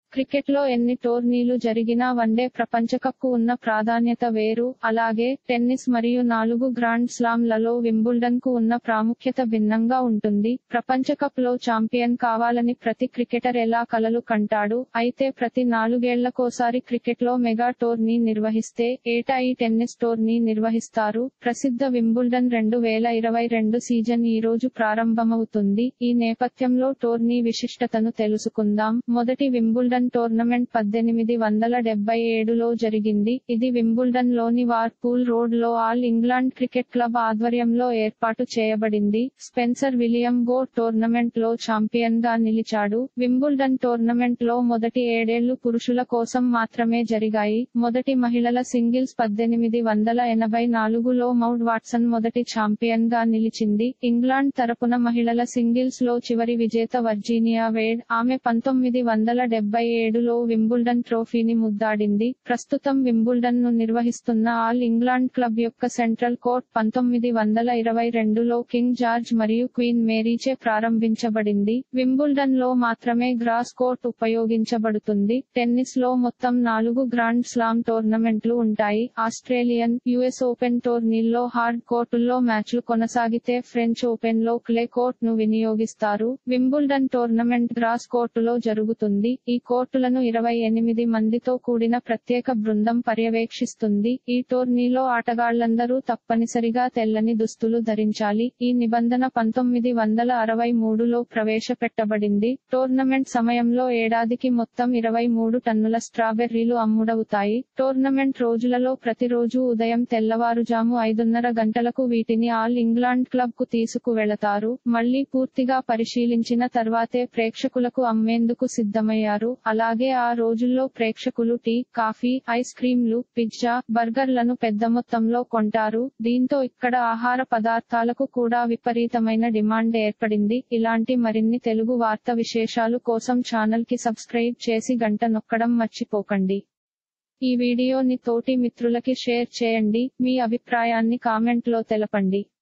క్రికెట్లో ఎన్ని టోర్నీలు జరిగినా వన్డే ప్రపంచకప్కు ఉన్న ప్రాధాన్యత వేరు అలాగే టెన్నిస్ మరియు నాలుగు గ్రాండ్ స్లామ్లలో వింబుల్డన్ కు ఉన్న ప్రాముఖ్యత భిన్నంగా ఉంటుంది ప్రపంచకప్ లో ఛాంపియన్ కావాలని ప్రతి క్రికెటర్ ఎలా కలలు కంటాడు అయితే ప్రతి నాలుగేళ్లకోసారి క్రికెట్ లో మెగా టోర్నీ నిర్వహిస్తే ఏటా ఈ టెన్నిస్ టోర్నీ నిర్వహిస్తారు ప్రసిద్ధ వింబుల్డన్ రెండు వేల ఇరవై రెండు సీజన్ ఈ రోజు ప్రారంభమవుతుంది ఈ నేపథ్యంలో టోర్నీ విశిష్టతను తెలుసుకుందాం మొదటి వింబుల్డన్ టోర్నమెంట్ పద్దెనిమిది వందల డెబ్బై ఏడులో జరిగింది ఇది వింబుల్డన్ లోని వార్పూల్ రోడ్ లో ఆల్ ఇంగ్లాండ్ క్రికెట్ క్లబ్ ఆధ్వర్యంలో ఏర్పాటు చేయబడింది స్పెన్సర్ విలియం గో టోర్నమెంట్ లో ఛాంపియన్ గా నిలిచాడు వింబుల్డన్ టోర్నమెంట్ లో మొదటి ఏడేళ్లు పురుషుల కోసం మాత్రమే జరిగాయి మొదటి మహిళల సింగిల్స్ పద్దెనిమిది వందల ఎనభై నాలుగులో మౌడ్ వాట్సన్ మొదటి ఛాంపియన్ గా నిలిచింది ఇంగ్లాండ్ తరపున మహిళల సింగిల్స్ లో చివరి విజేత వర్జీనియా వేడ్ ఆమె పంతొమ్మిది వందల డెబ్బై ఏడులో వింబుల్డన్ ట్రోఫీని ముద్దాడింది ప్రస్తుతం వింబుల్డన్ ను నిర్వహిస్తున్న ఆల్ ఇంగ్లాండ్ క్లబ్ యొక్క సెంట్రల్ కోర్ట్ పంతొమ్మిది వందల ఇరవై రెండులో కింగ్ జార్జ్ మరియు క్వీన్ మేరీచే ప్రారంభించబడింది వింబుల్డన్ లో మాత్రమే గ్రాస్ కోర్ట్ ఉపయోగించబడుతుంది టెన్నిస్ లో మొత్తం నాలుగు గ్రాండ్ స్లామ్ టోర్నమెంట్లు ఉంటాయి ఆస్ట్రేలియన్ యుఎస్ ఓపెన్ టోర్నీల్లో హార్డ్ కోర్టుల్లో మ్యాచ్లు కొనసాగితే ఫ్రెంచ్ ఓపెన్ లో క్లే కోర్ట్ ను వినియోగిస్తారు వింబుల్డన్ టోర్నమెంట్ గ్రాస్ కోర్టులో జరుగుతుంది ఈ కోర్టులను ఇరవై ఎనిమిది మందితో కూడిన ప్రత్యేక బృందం పర్యవేక్షిస్తుంది ఈ టోర్నీలో ఆటగాళ్లందరూ తప్పనిసరిగా తెల్లని దుస్తులు ధరించాలి ఈ నిబంధన పంతొమ్మిది వందల అరవై మూడులో ప్రవేశపెట్టబడింది టోర్నమెంట్ సమయంలో ఏడాదికి మొత్తం ఇరవై మూడు టన్నుల స్ట్రాబెర్రీలు అమ్ముడవుతాయి టోర్నమెంట్ రోజులలో ప్రతిరోజు ఉదయం తెల్లవారుజాము ఐదున్నర గంటలకు వీటిని ఆల్ ఇంగ్లాండ్ క్లబ్ కు తీసుకువెళతారు మళ్లీ పూర్తిగా పరిశీలించిన తర్వాతే ప్రేక్షకులకు అమ్మేందుకు సిద్ధమయ్యారు అలాగే ఆ రోజుల్లో ప్రేక్షకులు టీ కాఫీ ఐస్ క్రీంలు పిజ్జా బర్గర్లను పెద్ద మొత్తంలో కొంటారు దీంతో ఇక్కడ ఆహార పదార్థాలకు కూడా విపరీతమైన డిమాండ్ ఏర్పడింది ఇలాంటి మరిన్ని తెలుగు వార్త విశేషాలు కోసం ఛానల్ కి సబ్స్క్రైబ్ చేసి గంట నొక్కడం మర్చిపోకండి ఈ వీడియోని తోటి మిత్రులకి షేర్ చేయండి మీ అభిప్రాయాన్ని కామెంట్ లో తెలపండి